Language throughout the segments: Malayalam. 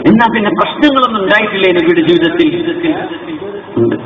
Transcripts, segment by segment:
എന്നാ പിന്നെ പ്രശ്നങ്ങളൊന്നും ഉണ്ടായിട്ടില്ലേ നബിയുടെ ജീവിതത്തിൽ ഉണ്ട്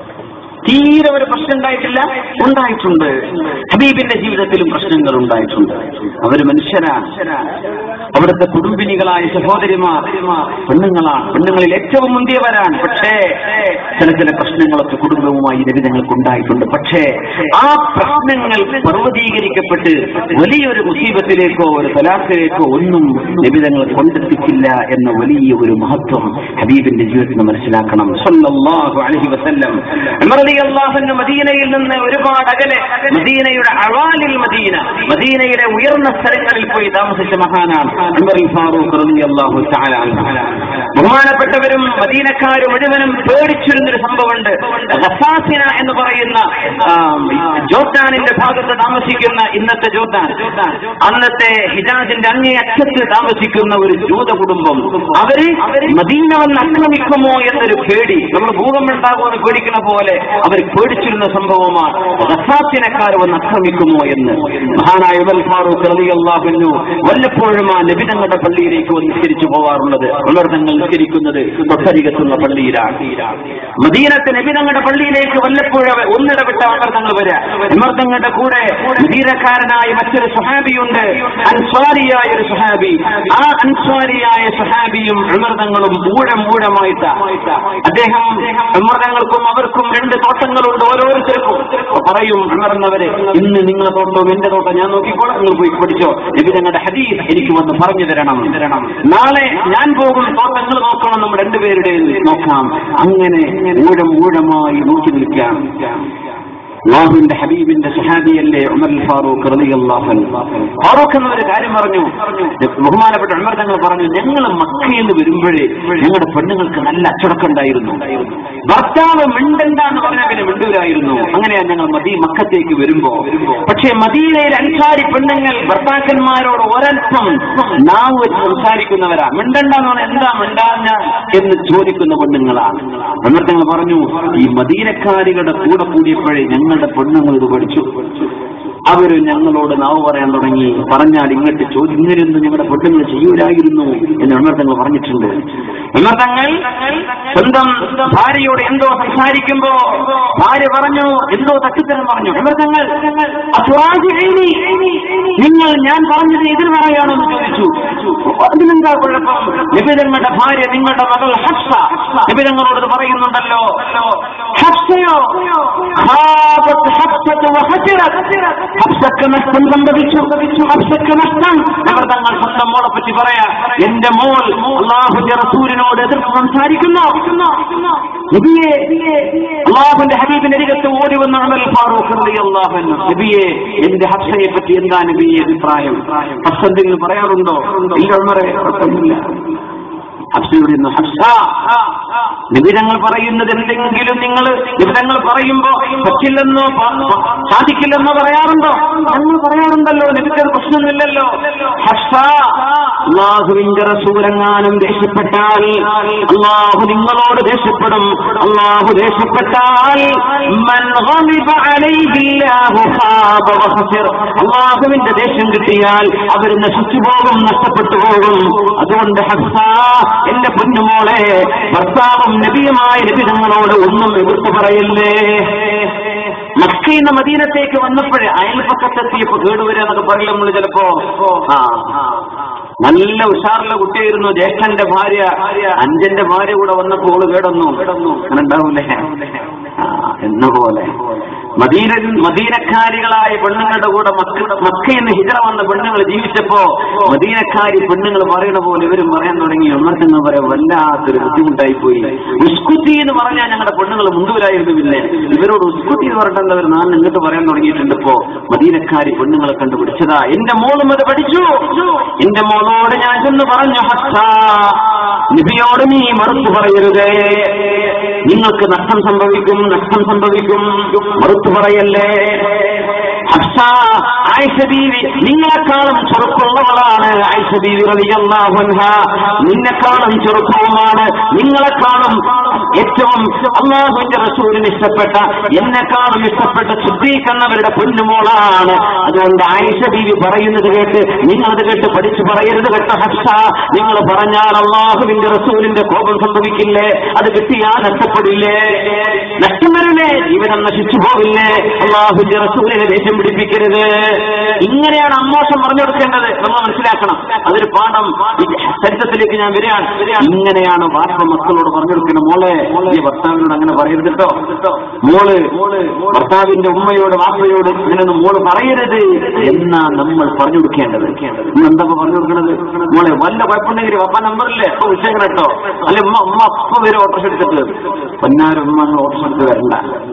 തീരെ ഒരു പ്രശ്നം ഉണ്ടായിട്ടില്ല ഉണ്ടായിട്ടുണ്ട് ഹബീബിന്റെ ജീവിതത്തിലും പ്രശ്നങ്ങൾ ഉണ്ടായിട്ടുണ്ട് അവര് മനുഷ്യരാ അവിടുത്തെ കുടുംബിനികളായ സഹോദരിമാർ പെണ്ണുങ്ങളാണ് പെണ്ണുങ്ങളിൽ ഏറ്റവും മുന്തിയവരാണ് പക്ഷേ ചില ചില പ്രശ്നങ്ങളൊക്കെ കുടുംബവുമായി ലഭിതങ്ങൾക്ക് ഉണ്ടായിട്ടുണ്ട് പക്ഷേ ആ പ്രശ്നങ്ങൾ പർവ്വതീകരിക്കപ്പെട്ട് വലിയൊരു മുസീബത്തിലേക്കോ ഒരു തലാഖിലേക്കോ ഒന്നും ലഭിതങ്ങൾ കൊണ്ടെത്തിക്കില്ല എന്ന വലിയ ഒരു മഹത്വം ഹബീബിന്റെ ജീവിതത്തിൽ മനസ്സിലാക്കണം സല്ലല്ലാഹു അലൈഹി വസല്ലം ഉമർ റളിയല്ലാഹു അൻഹു മദീനയിൽ നിന്ന് ഒരുപാട് അകലെ മദീനയുടെ അവാലിൽ മദീന മദീനയുടെ ഉയർന്ന സ്ഥലങ്ങളിൽ പോയി താമസിച്ച മഹാനാണ് ഉമർ ഫാറൂഖ് റളിയല്ലാഹു തആല അൻഹു ബഹുമാനപ്പെട്ടവരും മദീനക്കാരും മുഴുവനും പേടിച്ചിരുന്നൊരു സംഭവമുണ്ട് ഗസാസിന എന്ന് പറയുന്ന ആ, ജോർദാനിന്റെ ഭാഗത്ത് താമസിക്കുന്ന ഇന്നത്തെ ജോർദാൻ അന്നത്തെ ഹിജാസിന്റെ അങ്ങേ അറ്റത്ത് താമസിക്കുന്ന ഒരു ജൂത കുടുംബം അവര് മദീന വന്ന് ആക്രമിക്കുമോ എന്നൊരു പേടി നമ്മൾ ഭൂകമ്പം ഉണ്ടാകുമെന്ന് പേടിക്കുന്ന പോലെ അവർ പേടിച്ചിരുന്ന സംഭവമാണ് ഗസാസിനക്കാർ വന്ന് ആക്രമിക്കുമോ എന്ന് മഹാനായ ഉമർ ഫാറൂഖ് റളിയല്ലാഹു വല്ലപ്പോഴും ആ നബിതങ്ങളുടെ പള്ളിയിലേക്ക് വന്ന് നിസ്കരിച്ചു പോവാറുള്ളത് ഉമർ തങ്ങൾ നിസ്കരിക്കുന്നത് തൊട്ടരികത്തുള്ള പള്ളിയിലാണ് മദീനത്തെ നബിതങ്ങളുടെ പള്ളിയിലേക്ക് വല്ലപ്പോഴും അവർ ഒന്നിടവിട്ട ഉമർ തങ്ങൾ വരിക ഉമർ തങ്ങളുടെ കൂടെ ധീരക്കാരനായ മറ്റൊരു സുഹാബിയുണ്ട് അൻസ്വാരിയായ ഒരു സുഹാബി ആ അൻസ്വാരിയായ സുഹാബിയും ഉമർ തങ്ങളും ഊഴം ഊഴമായിട്ട് അദ്ദേഹം ഉമർ തങ്ങൾക്കും അവർക്കും രണ്ട് തോട്ടങ്ങളുണ്ട് ഓരോരുത്തർക്കും അപ്പൊ പറയും ഉമർ എന്നവരെ ഇന്ന് നിങ്ങളെ തോട്ടവും എന്റെ തോട്ടം ഞാൻ നോക്കിക്കോളാം നിങ്ങൾ പോയി പഠിച്ചോ നബി തങ്ങളുടെ ഹദീസ് എനിക്ക് വന്ന് പറഞ്ഞു തരണം തരണം നാളെ ഞാൻ പോകും തോട്ടങ്ങൾ നോക്കണം നമ്മൾ രണ്ടുപേരുടെയും നോക്കാം അങ്ങനെ ഊഴം ഊഴമായി നോക്കി നിൽക്കാം അള്ളാഹുവിന്റെ ഹബീബിന്റെ സുഹാബിയല്ലേ ഉമർ അൽ ഫാറൂഖ് റളിയല്ലാഹു അൻഹു ഫാറൂഖ് എന്ന ഒരു കാര്യം പറഞ്ഞു ബഹുമാനപ്പെട്ട ഉമർ തങ്ങൾ പറഞ്ഞു ഞങ്ങൾ മക്കയിൽ നിന്ന് വരുമ്പോഴേ ഞങ്ങളുടെ പെണ്ണുങ്ങൾക്ക് നല്ല അച്ചടക്കം ഉണ്ടായിരുന്നു ഭർത്താവ് മിണ്ടണ്ട എന്ന് പറഞ്ഞാൽ പിന്നെ മിണ്ടൂരായിരുന്നു അങ്ങനെയാ ഞങ്ങൾ മദീ മക്കത്തേക്ക് വരുമ്പോ പക്ഷേ മദീനയിൽ അൻസാരി പെണ്ണുങ്ങൾ ഭർത്താക്കന്മാരോട് ഒരൽപ്പം നാവ് വെച്ച് സംസാരിക്കുന്നവരാ മിണ്ടണ്ട എന്ന് പറഞ്ഞാൽ എന്താ മിണ്ടാഞ്ഞ എന്ന് ചോദിക്കുന്ന പെണ്ണുങ്ങളാണ് ഉമർ തങ്ങൾ പറഞ്ഞു ഈ മദീനക്കാരികളുടെ കൂടെ കൂടിയപ്പോഴേ ഞങ്ങളുടെ പെണ്ണുങ്ങൾ ഇത് പഠിച്ചു അവര് ഞങ്ങളോട് നാവ് പറയാൻ തുടങ്ങി പറഞ്ഞാൽ ഇങ്ങോട്ട് ചോദ്യം ഇങ്ങനെയൊന്നും ഞങ്ങളുടെ പെണ്ണുങ്ങൾ ചെയ്യൂലായിരുന്നു എന്ന് ഉണർത്തങ്ങൾ പറഞ്ഞിട്ടുണ്ട് ഉണർത്തങ്ങൾ സ്വന്തം ഭാര്യയോട് എന്തോ സംസാരിക്കുമ്പോ ഭാര്യ പറഞ്ഞു എന്തോ തട്ടിത്തരം പറഞ്ഞു ഉണർത്തങ്ങൾ നിങ്ങൾ ഞാൻ പറഞ്ഞത് എതിർ പറയാണോ എന്ന് ചോദിച്ചു അതിനെന്താ കുഴപ്പം നിബിതങ്ങളുടെ ഭാര്യ നിങ്ങളുടെ മകൾ ഹഫ്സ നിബിതങ്ങളോട് ഇത് പറയുന്നുണ്ടല്ലോ ഹഫ്സയോ ഖാബത്ത് ഹഫ്സത്ത് വഹജറത്ത് ഹഫ്സക്ക് നഷ്ടം സംഭവിച്ചു ഹഫ്സക്ക് നഷ്ടം അവർ തങ്ങൾ സ്വന്തം മോളെ പറ്റി പറയാ എന്റെ മോൾ അള്ളാഹുന്റെ റസൂലിനോട് എതിർത്ത് സംസാരിക്കുന്നു നബിയെ അള്ളാഹുന്റെ ഹബീബിന്റെ അരികത്ത് ഓടി വന്ന ഉമർ ഫാറൂഖ് റളിയല്ലാഹു അൻഹു നബിയെ എന്റെ ഹഫ്സയെ പറ്റി എന്താ നബിയെ അഭിപ്രായം ഹഫ്സ എന്തെങ്കിലും പറയാറുണ്ടോ ഇല്ല ഉമറെ കുഴപ്പമൊന്നുമില്ല ഹഫ്സയോട് ഇന്ന് ഹഫ്സ നിബിധങ്ങൾ പറയുന്നത് എന്തെങ്കിലും നിങ്ങൾ നിബിധങ്ങൾ പറയുമ്പോ പറ്റില്ലെന്നോ പ- പ- സാധിക്കില്ലെന്നോ പറയാറുണ്ടോ ഞങ്ങൾ പറയാറുണ്ടല്ലോ നിബിക്ക് പ്രശ്നമൊന്നുമില്ലല്ലോ ഹഫ്സ അള്ളാഹുവിന്റെ റസൂലെങ്ങാനും ദേഷ്യപ്പെട്ടാൽ അള്ളാഹു നിങ്ങളോട് ദേഷ്യപ്പെടും അള്ളാഹു ദേഷ്യപ്പെട്ടാൽ മൻ ഗളിബ അലൈഹില്ലാഹു ഖാബ വഖസിർ. അള്ളാഹുവിന്റെ ദേഷ്യം കിട്ടിയാൽ അവർ നശിച്ചു പോകും നഷ്ടപ്പെട്ടു പോകും അതുകൊണ്ട് ഹഫ്സ എന്റെ പൊന്നുമോളെ ഭർത്താവും നബിയുമായ നബിതങ്ങളോട് ഒന്നും എതിർത്ത് പറയല്ലേ മക്കയിൽ നിന്ന് മദീനത്തേക്ക് വന്നപ്പോഴേ അയൽപ്പക്കത്തെത്തിയപ്പോ കേടുവരിക എന്നൊക്കെ പറയില്ല നമ്മള് ചിലപ്പോ ആ നല്ല ഉഷാറുള്ള കുട്ടിയായിരുന്നു ജ്യേഷ്ഠന്റെ ഭാര്യ അഞ്ചന്റെ ഭാര്യ കൂടെ വന്നപ്പോ ഓള് കേടന്നു അങ്ങനെ ഉണ്ടാവൂലേ ആ, എന്ന പോലെ മദീന മദീനക്കാരികളായ പെണ്ണുങ്ങളുടെ കൂടെ മക്ക മക്കയിൽ നിന്ന് ഹിജറ വന്ന പെണ്ണുങ്ങൾ ജീവിച്ചപ്പോ മദീനക്കാരി പെണ്ണുങ്ങൾ പറയുന്ന പോലെ ഇവരും പറയാൻ തുടങ്ങി ഒന്നത്തെന്ന് പറയാൻ വല്ലാത്തൊരു ബുദ്ധിമുട്ടായി പോയി ഉസ്കുത്തി എന്ന് പറഞ്ഞാൽ ഞങ്ങളുടെ പെണ്ണുങ്ങൾ മുണ്ടുവരായിരുന്നു പിന്നെ ഇവരോട് ഉസ്കുത്തി എന്ന് പറഞ്ഞിട്ടുള്ളവർ നാളെ ഇങ്ങോട്ട് പറയാൻ തുടങ്ങിയിട്ടുണ്ട് ഇപ്പോ മദീനക്കാരി പെണ്ണുങ്ങളെ കണ്ടുപിടിച്ചതാ എന്റെ മോളും അത് പഠിച്ചു എന്റെ മോളോട് ഞാൻ ചെന്ന് പറഞ്ഞു ഹസ്സ നബിയോട് നീ മറുത്തു പറയരുതേ നിങ്ങൾക്ക് നഷ്ടം സംഭവിക്കും നഷ്ടം സംഭവിക്കും മറുത്തു പറയല്ലേ ഹഫ്സ ആയിഷ ബീവി നിങ്ങളെക്കാളും ചെറുപ്പമുള്ളവളാണ് ആയിഷ ബീവി റളിയല്ലാഹു അൻഹ നിന്നെക്കാളും ചെറുപ്പവുമാണ് നിങ്ങളെക്കാളും ഏറ്റവും അള്ളാഹുവിന്റെ റസൂലിന് ഇഷ്ടപ്പെട്ട എന്നെക്കാളും ഇഷ്ടപ്പെട്ട സിദ്ദീഖ് എന്നവരുടെ പൊന്നുമോളാണ് അതുകൊണ്ട് ആയിഷ ബീവി പറയുന്നത് കേട്ട് നിങ്ങളത് കേട്ട് പഠിച്ചു പറയരുത് കേട്ട ഹഫ്സ നിങ്ങൾ പറഞ്ഞാൽ അള്ളാഹുവിന്റെ റസൂലിന്റെ കോപം സംഭവിക്കില്ലേ അത് കിട്ടിയാൽ നഷ്ടപ്പെടില്ലേ നഷ്ടം വരില്ലേ ജീവിതം നശിച്ചു പോവില്ലേ അള്ളാഹുവിന്റെ റസൂലിനെ ദേഷ്യം പിടിപ്പിക്കരുത് ഇങ്ങനെയാണ് അമ്മോഷം പറഞ്ഞു കൊടുക്കേണ്ടത് നമ്മൾ മനസ്സിലാക്കണം അതൊരു പാഠം ഈ ചരിത്രത്തിലേക്ക് ഞാൻ വരികയാണ് ഇങ്ങനെയാണ് വാർത്ത മക്കളോട് പറഞ്ഞു കൊടുക്കണം മോളെ ഈ ഭർത്താവിനോട് അങ്ങനെ പറയരുത് കേട്ടോ മോള് ഭർത്താവിന്റെ ഉമ്മയോട് വാപ്പയോട് ഇങ്ങനെയൊന്നും മോള് പറയരുത് എന്നാ നമ്മൾ പറഞ്ഞു കൊടുക്കേണ്ടത് ഇന്ന് എന്താ ഇപ്പൊ പറഞ്ഞു കൊടുക്കണത് മോളെ വല്ല കുഴപ്പമുണ്ടെങ്കിൽ പപ്പ നമ്പറില്ലേ അപ്പൊ വിഷയം കേട്ടോ അല്ലെ ഉമ്മ ഉമ്മ അപ്പൊ വരെ ഓട്ടോസ് എടുത്തിട്ട് പൊന്നാര ഉമ്മ നിങ്ങൾ ഓട്ടോസ് എടുത്ത് വരണ്ട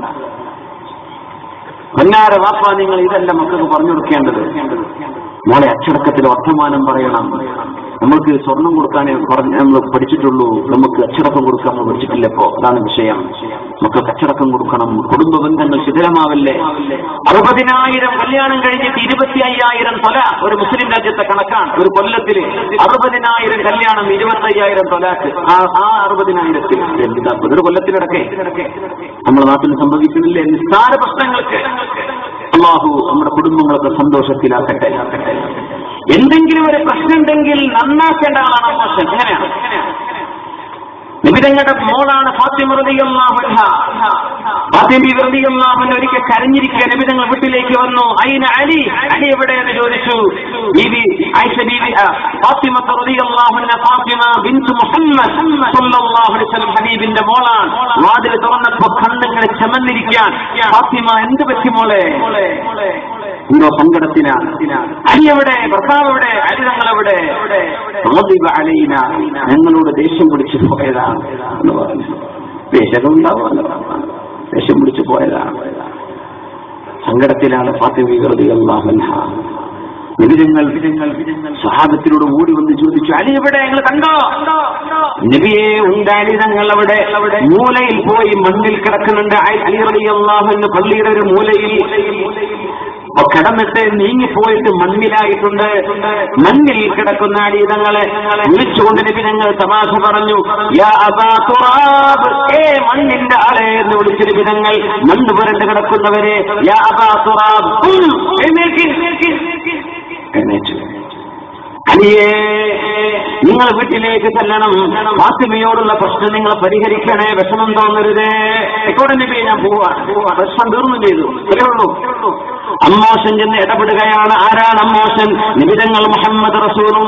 പൊന്നാര വാപ്പ നിങ്ങൾ ഇതല്ല മക്കൾക്ക് പറഞ്ഞു കൊടുക്കേണ്ടത് മോളെ അച്ചടക്കത്തിൽ വർത്തമാനം പറയണം നമ്മൾക്ക് സ്വർണം കൊടുക്കാനേ പറഞ്ഞ് നമ്മൾ പഠിച്ചിട്ടുള്ളൂ നമുക്ക് അച്ചടക്കം കൊടുക്കാൻ നമ്മൾ പഠിച്ചിട്ടില്ല ഇപ്പോ അതാണ് വിഷയം മക്കൾക്ക് അച്ചടക്കം കൊടുക്കണം കുടുംബ ബന്ധങ്ങൾ ശിഥിലമാവല്ലേ അറുപതിനായിരം കല്യാണം കഴിഞ്ഞിട്ട് ഇരുപത്തി അയ്യായിരം തൊല ഒരു മുസ്ലിം രാജ്യത്തെ കണക്കാണ് ഒരു കൊല്ലത്തിൽ അറുപതിനായിരം കല്യാണം ഇരുപത്തി അയ്യായിരം തൊലാക്ക് ആ ആ അറുപതിനായിരത്തിൽ എന്താ ഒരു കൊല്ലത്തിലിടക്കെ നമ്മുടെ നാട്ടിൽ സംഭവിക്കുന്നില്ലേ നിസ്സാര പ്രശ്നങ്ങൾക്ക് അള്ളാഹു നമ്മുടെ കുടുംബങ്ങളൊക്കെ സന്തോഷത്തിലാക്കട്ടെ എന്തെങ്കിലും ഒരു പ്രശ്നം ഉണ്ടെങ്കിൽ നന്നാക്കേണ്ട ആളാണ് മോശം എങ്ങനെയാണ് നിബിതങ്ങളുടെ മോളാണ് ഫാത്തിമ റളിയല്ലാഹു അൻഹ ഫാത്തിമ ബീവി റളിയല്ലാഹു അൻഹ ഒരിക്കൽ കരഞ്ഞിരിക്കുക നബിതങ്ങൾ വീട്ടിലേക്ക് വന്നു അയിന അലി അലി എവിടെ എന്ന് ചോദിച്ചു ബീവി ആയിഷ ബീവി ആ, ഫാത്തിമ റളിയല്ലാഹു അൻഹ ഫാത്തിമ ബിൻത് മുഹമ്മദ് സല്ലല്ലാഹു അലൈഹി വസല്ലം ഹബീബിന്റെ മോളാണ് വാതിൽ തുറന്നപ്പോ കണ്ണിങ്ങനെ ചമന്നിരിക്കാൻ ഫാത്തിമ എന്ത് പറ്റി മോളെ എന്തോ സങ്കടത്തിനാണ് അലി എവിടെ ഭർത്താവ് എവിടെ അലി തങ്ങളെവിടെ റളിബ അലൈന ഞങ്ങളോട് ദേഷ്യം പിടിച്ചു പോയതാണ് എന്ന് പറഞ്ഞു ദേഷ്യം ഉണ്ടാവുമല്ലോ ദേഷ്യം പിടിച്ചു പോയതാണ് സങ്കടത്തിലാണ് ഫാത്തിമ വികൃതി അള്ളാഹുൻഹ നിബിരങ്ങൾ സഹാബത്തിനോട് ഓടി വന്ന് ചോദിച്ചു അലി എവിടെ ഞങ്ങൾ കണ്ടോ നബിയെ ഉണ്ട് അലി തങ്ങൾ അവിടെ അവിടെ മൂലയിൽ പോയി മണ്ണിൽ കിടക്കുന്നുണ്ട് അലി റബി അള്ളാഹുന്ന് പള്ളിയുടെ ഒരു മൂലയിൽ അപ്പൊ കിടന്നിട്ട് നീങ്ങിപ്പോയിട്ട് മണ്ണിലായിട്ടുണ്ട് മണ്ണിൽ കിടക്കുന്ന അടീതങ്ങളെ വിളിച്ചുകൊണ്ട് നബി ഞങ്ങൾ തമാശ പറഞ്ഞു യാ അബാ തുറാബ്, ഏ മണ്ണിന്റെ ആളെ എന്ന് വിളിച്ച നിബിതങ്ങൾ മണ്ണ് പുരണ്ട് കിടക്കുന്നവരെ യാ അബാ തുറാബ്, ഉം, എഴുന്നേൽക്ക്, എഴുന്നേറ്റു അലിയേ നിങ്ങൾ വീട്ടിലേക്ക് ചെല്ലണം ഫാത്തിമയോടുള്ള പ്രശ്നം നിങ്ങൾ പരിഹരിക്കണേ വിഷമം തോന്നരുതേ ഇക്കോടെ നബി ഞാൻ പോവാ പോവാ പ്രശ്നം തീർന്നു ചെയ്തു അത്രേ ഉള്ളൂ അമ്മോശൻ ചെന്ന് ഇടപെടുകയാണ് ആരാണ് അമ്മോശൻ നിബിതങ്ങൾ മുഹമ്മദ്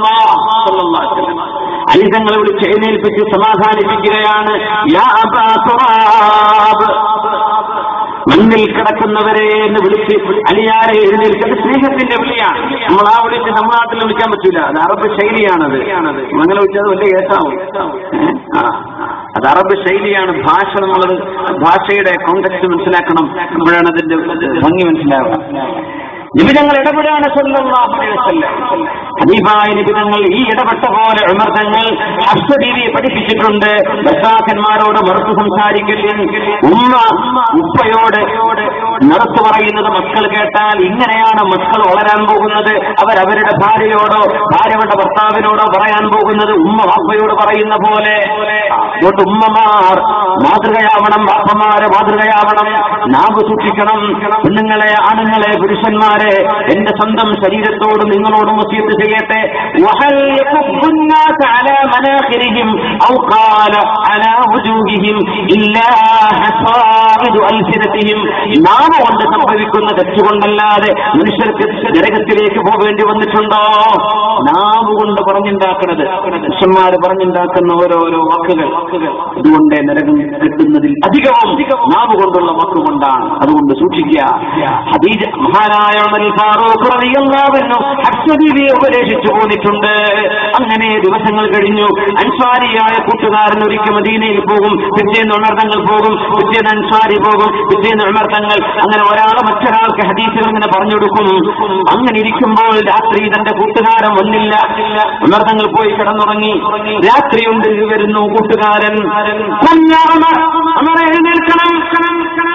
അലിതങ്ങളെ വിളിച്ച് എഴുന്നേൽപ്പിച്ച് സമാധാനിപ്പിക്കുകയാണ് യാ അബാ തുറാബ്. മണ്ണിൽ കിടക്കുന്നവരെ എന്ന് വിളിച്ച് അലിയാരെ എഴുന്നേൽക്കുന്നത് സ്നേഹത്തിന്റെ വിളിയാണ് നമ്മൾ ആ വിളിച്ച് നമ്മുടെ നാട്ടിൽ വിളിക്കാൻ പറ്റൂല അത് അറബ് ശൈലിയാണത് അങ്ങനെ വിളിച്ചത് വലിയ കേസാവും ഏ? ആ. അത് അറബ് ശൈലിയാണ് ഭാഷ നമ്മളത് ഭാഷയുടെ കോണ്ടക്സ്റ്റ് മനസ്സിലാക്കണം അപ്പോഴാണ് അതിന്റെ ഭംഗി മനസ്സിലാവുക നിബിതങ്ങൾ ഇടപെടാണ് സല്ലല്ലാഹു അലൈഹി വസല്ലം ഹനീഫായ നിബിതങ്ങൾ ഈ ഇടപെട്ട പോലെ ഉമർത്തങ്ങൾ ഹസ്തദീവിയെ പഠിപ്പിച്ചിട്ടുണ്ട് ഭർത്താക്കന്മാരോട് മറുത്തു സംസാരിക്കൽ ഉമ്മ ഉപ്പയോട് നിറത്തു പറയുന്നത് മക്കൾ കേട്ടാൽ ഇങ്ങനെയാണ് മക്കൾ വളരാൻ പോകുന്നത് അവരവരുടെ ഭാര്യയോടോ ഭാര്യയുടെ ഭർത്താവിനോടോ പറയാൻ പോകുന്നത് ഉമ്മ വാപ്പയോട് പറയുന്ന പോലെ അതുകൊണ്ട് ഉമ്മമാർ മാതൃകയാവണം വാപ്പമാരെ മാതൃകയാവണം നാവ് സൂക്ഷിക്കണം പെണ്ണുങ്ങളെ ആണുങ്ങളെ പുരുഷന്മാരെ എന്റെ സ്വന്തം ശരീരത്തോട് നിങ്ങളോട് മുസീത്ത് ചെയ്യട്ടെ വഹൽ യകുബ്ബു الناس على مناخرهم أو قال على وجوههم إلا حصائد ألسنتهم നാമ കൊണ്ട് സംഭവിക്കുന്ന തെറ്റുകൊണ്ടല്ലാതെ മനുഷ്യർക്ക് നരകത്തിലേക്ക് പോകേണ്ടി വന്നിട്ടുണ്ടോ നാവ് കൊണ്ട് പറഞ്ഞുണ്ടാക്കുന്നത് മനുഷ്യന്മാര് പറഞ്ഞുണ്ടാക്കുന്ന ഓരോരോ വാക്കുകൾ അതുകൊണ്ട് നരകം കിട്ടുന്നതിൽ അധികവും നാവ് കൊണ്ടുള്ള വാക്കുകൊണ്ടാണ് അതുകൊണ്ട് സൂക്ഷിക്കുക ഹദീജ മഹാനായ ഉമർ ഫാറൂഖ് റളിയല്ലാഹു അൻഹു ഹഫ്സ ബീവിയെ ഉപദേശിച്ചു പോന്നിട്ടുണ്ട് അങ്ങനെ ദിവസങ്ങൾ കഴിഞ്ഞു അൻസാരിയായ കൂട്ടുകാരൻ ഒരിക്കൽ മദീനയിൽ പോകും പിറ്റേന്ന് ഉണർത്തങ്ങൾ പോകും പിറ്റേന്ന് അൻസാരി പോകും പിറ്റേന്ന് ഉണർത്തങ്ങൾ അങ്ങനെ ഒരാളെ മറ്റൊരാൾക്ക് ഹദീസുകൾ ഇങ്ങനെ പറഞ്ഞു കൊടുക്കും അങ്ങനെ ഇരിക്കുമ്പോൾ രാത്രി തന്റെ കൂട്ടുകാരൻ വന്നില്ല ഉണർത്തങ്ങൾ പോയി കിടന്നുറങ്ങി രാത്രിയുണ്ട് വരുന്നു കൂട്ടുകാരൻ "കുഞ്ഞ ഉമർ, ഉമർ എഴുന്നേൽക്കണം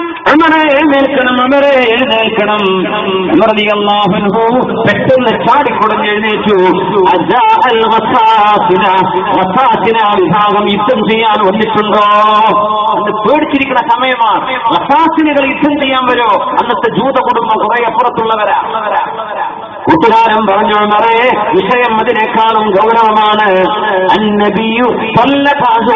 ഉമറെ എഴുന്നേൽക്കണം ഉമറെ എഴുന്നേൽക്കണം ഉമർ റളിയല്ലാഹു അൻഹു പെട്ടെന്ന് ചാടിക്കുടഞ്ഞ് എഴുന്നേറ്റു അജാ അൽ വസാസിന വസാസിന വിഭാഗം യുദ്ധം ചെയ്യാൻ വന്നിട്ടുണ്ടോ അന്ന് പേടിച്ചിരിക്കുന്ന സമയമാണ് വസാസിനുകൾ യുദ്ധം ചെയ്യാൻ വരുമോ അന്നത്തെ ജൂത കുടുംബം കുറെ അപ്പുറത്തുള്ളവരാ കൂട്ടുകാരൻ പറഞ്ഞു മറേ വിഷയം അതിനേക്കാളും ഗൗരവമാണ് അന്നബിയു പല്ല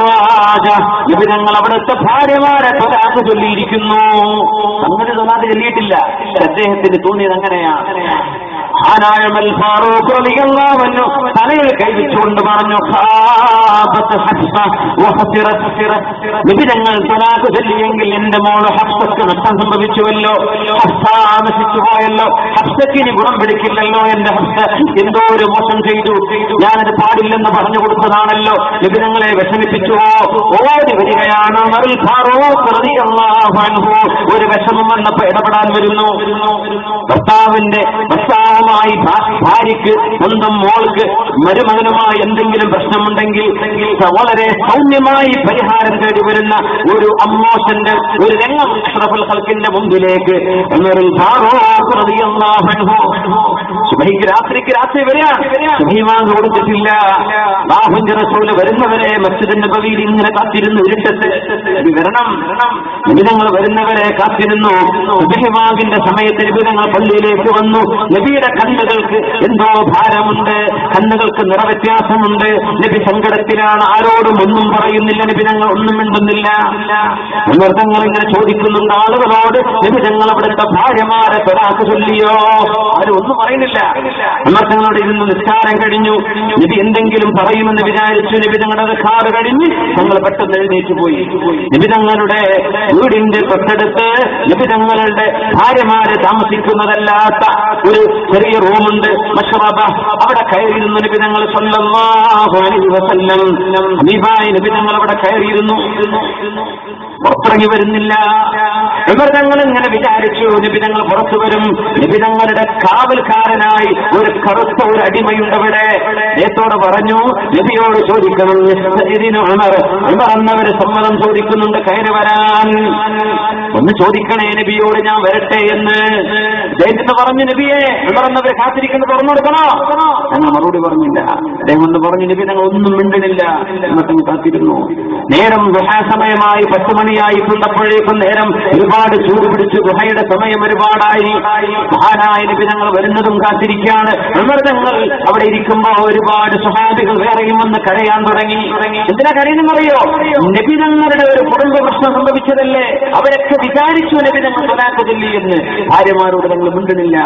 വിവരങ്ങൾ അവിടുത്തെ ഭാര്യമാരെ തൊലാക്ക് ചൊല്ലിയിരിക്കുന്നു അങ്ങനെ തൊലാക്ക് ചൊല്ലിയിട്ടില്ല അദ്ദേഹത്തിന് തോന്നിയത് അങ്ങനെയാണ് ആനായമൽ ഫാറൂഖ് റളിയല്ലാഹു അൻഹു തലയിൽ കൈവച്ചുകൊണ്ട് പറഞ്ഞു ഖാബത്ത് ഹഫ്സ വഹസിറത് വിവിധങ്ങൾ തലാഖ് ചൊല്ലിയെങ്കിൽ എന്റെ മോള് ഹഫ്സക്ക് നഷ്ടം സംഭവിച്ചുവല്ലോ ഹഫ്സ നശിച്ചു പോയല്ലോ ഹഫ്സക്ക് ഇനി ഗുണം പിടിക്കില്ലല്ലോ എന്റെ ഹഫ്സ എന്തോ ഒരു മോശം ചെയ്തു ഞാനത് പാടില്ലെന്ന് പറഞ്ഞു കൊടുത്തതാണല്ലോ വിവിധങ്ങളെ വിഷമിപ്പിച്ചുവോ ഓടി വരികയാണ് മറിൽ ഫാറൂഖ് റളിയല്ലാഹു അൻഹു ഒരു വിഷമം വന്നപ്പോ ഇടപെടാൻ വരുന്നു ഭർത്താവിന്റെ ഭർത്താവുമായി ഭാ- ഭാര്യയ്ക്ക് സ്വന്തം മോൾക്ക് മരുമകനുമായി എന്തെങ്കിലും പ്രശ്നമുണ്ടെങ്കിൽ വളരെ സൗമ്യമായി പരിഹാരം തേടി വരുന്ന ഒരു അമ്മോശന്റെ ഒരു രംഗം അഷ്റഫുൽ ഹൽക്കിന്റെ മുമ്പിലേക്ക് ഉമറുൽ ഫാറൂഖ് റളിയല്ലാഹു അൻഹു സുബഹിക്ക് രാത്രിക്ക് രാത്രി വരെയാണ് സുബഹിമാൻ കൊടുത്തിട്ടില്ല ബാഹുന്റെ റസൂല് വരുന്നവരെ മസ്ജിദ് നബവിയിൽ ഇങ്ങനെ കാത്തിരുന്നു ഇരുട്ടത്ത് നബി വരണം നിബിധങ്ങൾ വരുന്നവരെ കാത്തിരുന്നു സുബഹിമാകിന്റെ സമയത്ത് നിബിധങ്ങൾ പള്ളിയിലേക്ക് വന്നു നബിയുടെ കണ്ണുകൾക്ക് എന്തോ ഭാരമുണ്ട് കണ്ണുകൾക്ക് നിറവ്യത്യാസമുണ്ട് നബി സങ്കടത്തിലാണ് ആരോടും ഒന്നും പറയുന്നില്ല നിബിധങ്ങൾ ഒന്നും മിണ്ടുന്നില്ല അമൃതങ്ങൾ ഇങ്ങനെ ചോദിക്കുന്നുണ്ട് ആളുകളോട് നിബിധങ്ങൾ അവിടുത്തെ ഭാര്യമാരെ തൊരാക്ക് ചൊല്ലിയോ ആരും ഒന്നും പറയുന്നില്ല അമൃതങ്ങളോട് ഇരുന്ന് നിസ്കാരം കഴിഞ്ഞു നബി എന്തെങ്കിലും പറയുമെന്ന് വിചാരിച്ചു നബി തങ്ങളുടെ കാറ് കഴിഞ്ഞ് ഞങ്ങൾ പെട്ടെന്ന് എഴുന്നേറ്റ് പോയി നബി തങ്ങളുടെ വീടിന്റെ തൊട്ടടുത്ത് നബി തങ്ങളുടെ ഭാര്യമാര് താമസിക്കുന്നതല്ലാത്ത ഒരു ചെറിയ റൂമുണ്ട് മഷറബ അവിടെ കയറിയിരുന്നു നബി തങ്ങൾ സ്വല്ലല്ലാഹു അലൈഹി വസല്ലം ഹബീബായ നബി തങ്ങൾ അവിടെ കയറിയിരുന്നു പുറത്തിറങ്ങി വരുന്നില്ല ഇവർ തങ്ങൾ ഇങ്ങനെ വിചാരിച്ചു നിബിതങ്ങൾ പുറത്തു വരും നിബിതങ്ങളുടെ കാവൽക്കാരനായി ഒരു കറുത്ത ഒരു അടിമയുണ്ട് അവിടെ നേത്തോട് പറഞ്ഞു നബിയോട് ചോദിക്കണം ഇതിന് ഉമർ ഉമർ എന്നവര് സമ്മതം ചോദിക്കുന്നുണ്ട് കയറി വരാൻ ഒന്ന് ചോദിക്കണേ നബിയോട് ഞാൻ വരട്ടെ എന്ന് അദ്ദേഹത്തിന് പറഞ്ഞു നബിയെ ഉമർ എന്നവരെ കാത്തിരിക്കുന്നത് തുറന്നു കൊടുക്കണോ ഞങ്ങൾ മറുപടി പറഞ്ഞില്ല അദ്ദേഹം ഒന്ന് പറഞ്ഞു നബി ഞങ്ങൾ ഒന്നും മിണ്ടണില്ല എന്നിട്ടും കാത്തിരുന്നു നേരം ഗുഹാസമയമായി പത്ത് മണിയായി കൊണ്ടപ്പോഴേക്കും നേരം ഒരുപാട് ചൂട് പിടിച്ചു ഗുഹയുടെ സമയം ഒരുപാടായി മഹാനായ നബി ഞങ്ങൾ വരുന്നതും കാത്തിരിക്കുകയാണ് വിമർദ്ദങ്ങൾ അവിടെ ഇരിക്കുമ്പോ ഒരുപാട് സുഹാബികൾ വേറെയും വന്ന് കരയാൻ തുടങ്ങി എന്തിനാ കരയുന്നറിയോ നബി ഞങ്ങളുടെ ഒരു കുടുംബ പ്രശ്നം സംഭവിച്ചതല്ലേ അവരൊക്കെ വിചാരിച്ചു നബി ഞങ്ങൾ തൊലാക്ക് ചൊല്ലി എന്ന് ഭാര്യമാരോട് ഞങ്ങൾ മിണ്ടുന്നില്ല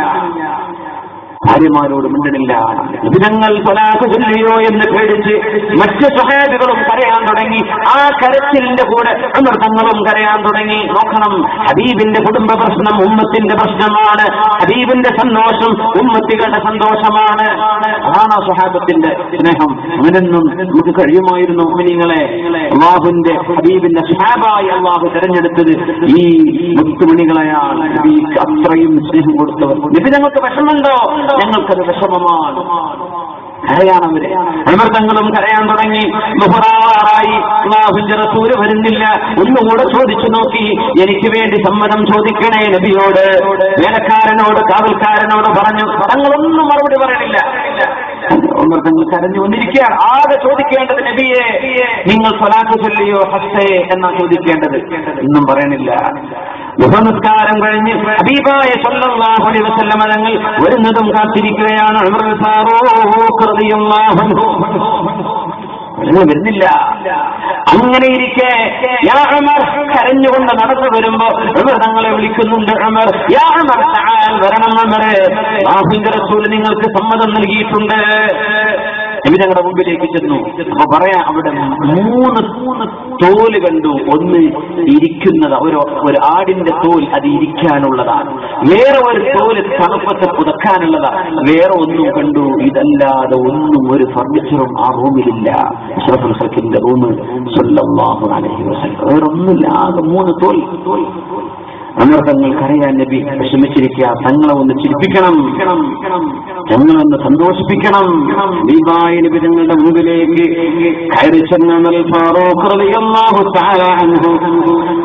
ഭാര്യമാരോട് മിണ്ടണില്ല വിധങ്ങൾ തൊലാക്ക് ചൊല്ലിയോ എന്ന് പേടിച്ച് മറ്റ് സഹാബികളും കരയാൻ തുടങ്ങി ആ കരച്ചിലിന്റെ കൂടെ അമൃതങ്ങളും കരയാൻ തുടങ്ങി നോക്കണം ഹബീബിന്റെ കുടുംബ പ്രശ്നം ഉമ്മത്തിന്റെ പ്രശ്നമാണ് ഹബീബിന്റെ സന്തോഷം ഉമ്മത്തികളുടെ സന്തോഷമാണ് അതാണ് ആ സ്വഹാബത്തിന്റെ സ്നേഹം അങ്ങനെയൊന്നും നമുക്ക് കഴിയുമായിരുന്നു ഉമ്മനിങ്ങളെ അള്ളാഹുവിന്റെ ഹബീബിന്റെ സ്വഹാബായി അള്ളാഹു തെരഞ്ഞെടുത്തത് ഈ മുത്തുമണികളെയാണ് നബിക്ക് അത്രയും സ്നേഹം കൊടുത്തവർ നബി ഞങ്ങൾക്ക് വിഷമുണ്ടോ ഞങ്ങൾക്കത് വിഷമമാണ് കരയാണ് അവര് അമൃതങ്ങളും കരയാൻ തുടങ്ങി മുഹറാറായി അള്ളാഹുവിന്റെ റസൂല് വരുന്നില്ല ഒന്നുകൂടെ ചോദിച്ചു നോക്കി എനിക്ക് വേണ്ടി സമ്മതം ചോദിക്കണേ നബിയോട് വേലക്കാരനോട് കാവൽക്കാരനോട് പറഞ്ഞു തങ്ങളൊന്നും മറുപടി പറയണില്ല അമൃതങ്ങൾ കരഞ്ഞു കൊണ്ടിരിക്കുകയാണ് ആകെ ചോദിക്കേണ്ടത് നബിയെ നിങ്ങൾ സ്വലാത്ത് ചൊല്ലിയോ ഹസ്സേ എന്നാ ചോദിക്കേണ്ടത് ഒന്നും പറയണില്ല ഗുഹനിസ്കാരം കഴിഞ്ഞ് ഹബീബായ സല്ലല്ലാഹു അലൈഹി വസല്ലമ തങ്ങൾ വരുന്നതും കാത്തിരിക്കുകയാണ് ഉമർ ഫാറൂഖ് റളിയല്ലാഹു അൻഹു നിങ്ങൾ വരുന്നില്ല അങ്ങനെ ഇരിക്കെ യാ ഉമർ കരഞ്ഞുകൊണ്ട് നടന്നു വരുമ്പോ ഉമർ തങ്ങളെ വിളിക്കുന്നുണ്ട് ഉമർ യാ ഉമർ തആൽ വരണം ഉമറെ ആഹുവിന്റെ റസൂൽ നിങ്ങൾക്ക് സമ്മതം നൽകിയിട്ടുണ്ട് നബി ഞങ്ങളുടെ മുമ്പിലേക്ക് ചെന്നു അപ്പൊ പറയാ അവിടെ മൂന്ന് മൂന്ന് തോല് കണ്ടു ഒന്ന് ഇരിക്കുന്നത് ഒരു ഒരു ആടിന്റെ തോൽ അത് ഇരിക്കാനുള്ളതാണ് വേറെ ഒരു തോല് തണുപ്പത്തെ പുതക്കാനുള്ളതാണ് വേറെ ഒന്നും കണ്ടു ഇതല്ലാതെ ഒന്നും ഒരു ഫർണിച്ചറും ആ റൂമിലില്ല അഷ്റഫുൽ ഹക്കിന്റെ റൂം സല്ലല്ലാഹു അലൈഹി വസല്ലം വേറെ ഒന്നുമില്ല ആകെ മൂന്ന് തോൽ തോൽ അമൃതങ്ങൾ കരയാൻ നബി വിഷമിച്ചിരിക്കുക തങ്ങളെ ഒന്ന് ചിരിപ്പിക്കണം തങ്ങളെ ഒന്ന് സന്തോഷിപ്പിക്കണം ദീപായ നബി തങ്ങളുടെ മുമ്പിലേക്ക് കയറി ചെന്നാൽ ഫാറൂഖ് റളിയല്ലാഹു തആല അൻഹു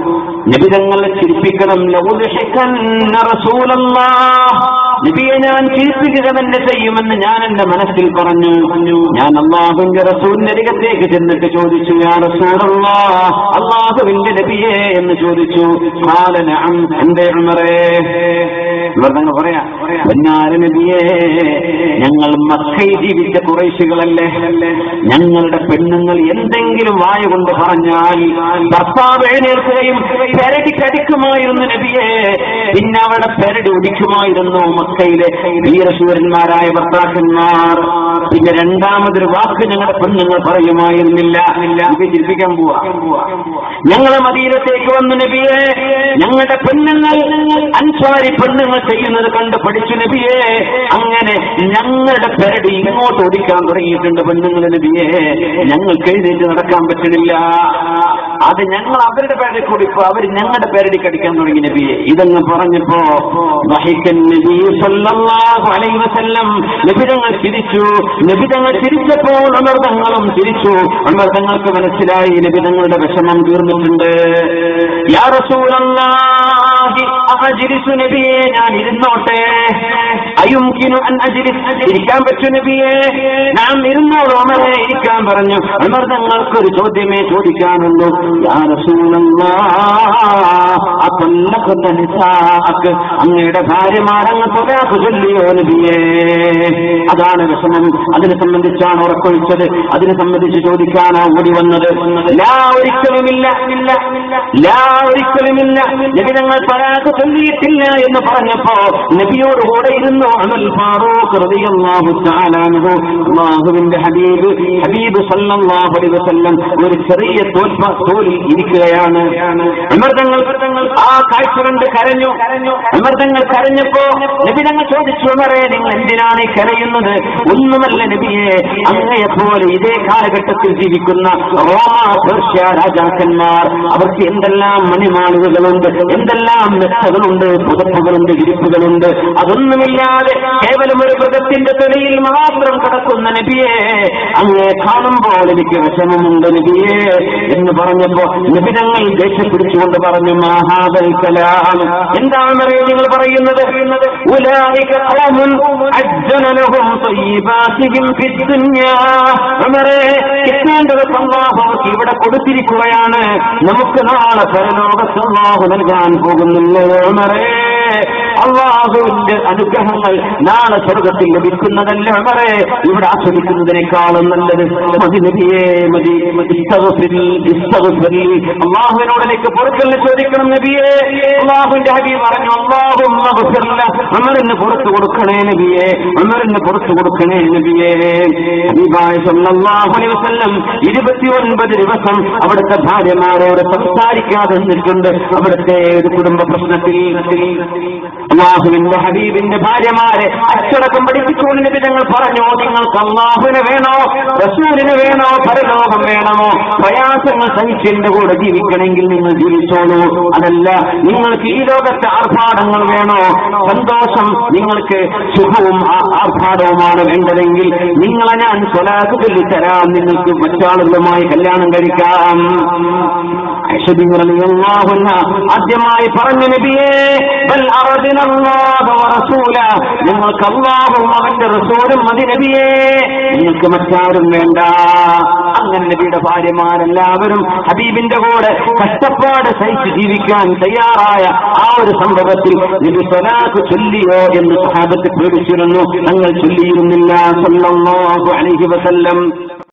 നിബിതങ്ങളെ ചിരിപ്പിക്കണം ലൗലിഹിക്കന്ന റസൂലല്ലാഹ്. നബിയെ ഞാൻ ചിരിപ്പിക്കുക തന്നെ ചെയ്യുമെന്ന് ഞാൻ എന്റെ മനസ്സിൽ പറഞ്ഞു ഞാൻ അള്ളാഹുവിന്റെ റസൂലിന്റെ അരികത്തേക്ക് ചെന്നിട്ട് ചോദിച്ചു ഞാൻ റസൂലല്ലാ അള്ളാഹുവിന്റെ നബിയെ എന്ന് ചോദിച്ചു കാലന എന്റെ ഉമറേ ഇവർ നിങ്ങൾ പറയാ പൊന്നാര നബിയെ ഞങ്ങൾ മക്കയിൽ ജീവിച്ച കുറേശികളല്ലേ ഞങ്ങളുടെ പെണ്ണുങ്ങൾ എന്തെങ്കിലും വായ കൊണ്ട് പറഞ്ഞാൽ ഭർത്താവ് എഴുന്നേൽക്കുകയും പെരടി കടിക്കുമായിരുന്നു നബിയെ പിന്നെ അവിടെ പെരടി ഒടിക്കുമായിരുന്നു മക്കയിലെ വീരശൂരന്മാരായ ഭർത്താക്കന്മാർ പിന്നെ രണ്ടാമതൊരു വാക്ക് ഞങ്ങളുടെ പെണ്ണുങ്ങൾ പറയുമായിരുന്നില്ല ഇത് ചിരിപ്പിക്കാൻ പോവാ ഞങ്ങളെ മദീനത്തേക്ക് വന്നു നബിയെ ഞങ്ങളുടെ പെണ്ണുങ്ങൾ അൻസാരി പെണ്ണുങ്ങൾ ചെയ്യുന്നത് കണ്ട് പഠിച്ചു നബിയെ അങ്ങനെ ഞങ്ങളുടെ പെരടി ഇങ്ങോട്ട് ഓടിക്കാൻ തുടങ്ങിയിട്ടുണ്ട് പെണ്ണുങ്ങൾ നബിയെ ഞങ്ങൾക്ക് എഴുന്നേറ്റ് നടക്കാൻ പറ്റണില്ല അത് ഞങ്ങൾ അവരുടെ പേരടി കൂടിപ്പോ അവർ ഞങ്ങളുടെ പേരടി കടിക്കാൻ തുടങ്ങി നബിയെ ഇതങ്ങ് പറഞ്ഞപ്പോ വഹിക്കൻ നബി സല്ലല്ലാഹു അലൈഹി വസല്ലം നബിതങ്ങൾ ചിരിച്ചു നബിതങ്ങൾ ചിരിച്ചപ്പോൾ അമൃതങ്ങളും ചിരിച്ചു അമൃതങ്ങൾക്ക് മനസ്സിലായി നബിതങ്ങളുടെ വിഷമം തീർന്നിട്ടുണ്ട് യാ റസൂലല്ലാഹി അഹജിരിസു നബിയെ ഞാൻ ഇരുന്നോട്ടെ അയുംകിനു അൻ അജിരിസ് ഇരിക്കാൻ പറ്റൂ നബിയെ നാം ഇരുന്നോളൂ അമരെ ഇരിക്കാൻ പറഞ്ഞു അമർ തങ്ങൾക്കൊരു ചോദ്യമേ ചോദിക്കാനുള്ളൂ യാ റസൂലല്ലാഹ് അങ്ങയുടെ ഭാര്യമാരങ്ങ് തൊലാഖ് ചൊല്ലിയോ നബിയേ അതാണ് വിഷമം അതിനെ സംബന്ധിച്ചാണ് ഉറക്കൊഴിച്ചത് അതിനെ സംബന്ധിച്ച് ചോദിക്കാനാ ഓടി വന്നത് ലാ ഒരിക്കലുമില്ല ലാ ഒരിക്കലുമില്ല നബി ഞങ്ങൾ പരാഗ് ചൊല്ലിയിട്ടില്ല എന്ന് പറഞ്ഞപ്പോ നബിയോട് കൂടെ ഇരുന്നു അമൽ ഫാറൂഖ് റളിയല്ലാഹു തആല അൻഹു അല്ലാഹുവിന്റെ ഹബീബ് ഹബീബ് സല്ലല്ലാഹു അലൈഹി വസല്ലം ഒരു ചെറിയ തോൽപ്പ തോലിൽ ഇരിക്കുകയാണ് അമൃതങ്ങൾ ആ കാഴ്ച കണ്ട് കരഞ്ഞു അമൃതങ്ങൾ കരഞ്ഞപ്പോ നബി ഞങ്ങൾ ചോദിച്ചു ഉമറേ നിങ്ങൾ എന്തിനാണ് ഈ കരയുന്നത് ഒന്നുമല്ല നബിയെ അങ്ങയെപ്പോലെ ഇതേ കാലഘട്ടത്തിൽ ജീവിക്കുന്ന റോമ പേർഷ്യ രാജാക്കന്മാർ അവർക്ക് എന്തെല്ലാം മണിമാളികകളുണ്ട് എന്തെല്ലാം മെത്തകളുണ്ട് പുതപ്പുകളുണ്ട് ഇരിപ്പുകളുണ്ട് അതൊന്നുമില്ലാതെ കേവലം ഒരു മൃഗത്തിന്റെ തെളിയിൽ മാത്രം കിടക്കുന്ന നബിയെ അങ്ങേ കാണുമ്പോൾ എനിക്ക് വിഷമമുണ്ട് നബിയെ എന്ന് പറഞ്ഞപ്പോ നബിതങ്ങൾ ദേഷ്യപ്പിടിച്ചുകൊണ്ട് പറഞ്ഞു മഹാദൽ കലാം എന്താണെന്നറിയോ നിങ്ങൾ പറയുന്നത് ഉലായിക ഖൗമുൻ അജ്ജന ലഹും തയ്യിബാതിഹിം ഫിദ്ദുനിയാ ഉമറേ കിട്ടേണ്ടത് അല്ലാഹു ഇവിടെ കൊടുത്തിരിക്കുകയാണ് നമുക്ക് നാളെ പരലോകത്ത് അല്ലാഹു നൽകാൻ പോകുന്നില്ലേ ഉമറേ അള്ളാഹുവിന്റെ അനുഗ്രഹങ്ങൾ നാളെ സ്വർഗത്തിൽ ലഭിക്കുന്നതല്ല ഉമറേ ഇവിടെ ആസ്വദിക്കുന്നതിനേക്കാളും നല്ലത് മതി നബിയേ മതി ഇസ്തഗ്ഫിരി, ഇസ്തഗ്ഫിരി. അള്ളാഹുവിനോട് എനിക്ക് പൊറുക്കലിന് ചോദിക്കണം നബിയേ അള്ളാഹുവിന്റെ ഹബീബ് പറഞ്ഞു അള്ളാഹും അമറിന് പുറത്തു കൊടുക്കണേ നബിയെ അമറിന് പുറത്തു കൊടുക്കണേ നബിയെ ഹബീബായ സല്ലല്ലാഹു അലൈഹി വസല്ലം ഇരുപത്തിയൊൻപത് ദിവസം അവിടുത്തെ ഭാര്യമാരോട് സംസാരിക്കാതെ നിന്നിട്ടുണ്ട് അവിടുത്തെ ഒരു കുടുംബ പ്രശ്നത്തിൽ അള്ളാഹുവിന്റെ ഹബീബിന്റെ ഭാര്യമാരെ അച്ചടക്കം പഠിപ്പിച്ചുകൊണ്ട് നബി തങ്ങൾ പറഞ്ഞു നിങ്ങൾക്ക് അള്ളാഹുവിന് വേണോ റസൂലിന് വേണോ പരലോകം വേണമോ പ്രയാസങ്ങൾ സഹിച്ചെന്റെ കൂടെ ജീവിക്കണമെങ്കിൽ നിങ്ങൾ ജീവിച്ചോളൂ അതല്ല നിങ്ങൾക്ക് ഈ ലോകത്തെ ആർഭാടങ്ങൾ വേണോ സന്തോഷം നിങ്ങൾക്ക് സുഖവും ആ- ആർഭാടവുമാണ് വേണ്ടതെങ്കിൽ നിങ്ങളെ ഞാൻ സ്വലാക്ക് ചൊല്ലിത്തരാം നിങ്ങൾക്ക് മറ്റാളുകളുമായി കല്യാണം കഴിക്കാം ഐഷബി റളിയല്ലാഹു അൻഹ ആദ്യമായി പറഞ്ഞു നബിയേ ബൽ അറദിന അല്ലാഹു വറസൂല നിങ്ങൾക്ക് അല്ലാഹും അവന്റെ റസൂലും മതി നബിയേ നിങ്ങൾക്ക് മറ്റാരും വേണ്ട അങ്ങനെ നബിയുടെ ഭാര്യമാരെല്ലാവരും ഹബീബിന്റെ കൂടെ കഷ്ടപ്പാട് സഹിച്ച് ജീവിക്കാൻ തയ്യാറായ ആ ഒരു സംഭവത്തിൽ നബി സ്വലാഖ് ചൊല്ലിയോ എന്ന് സഹാബത്ത് പേടിച്ചിരുന്നു തങ്ങൾ ചൊല്ലിയിരുന്നില്ല സല്ലല്ലാഹു അലൈഹി വസല്ലം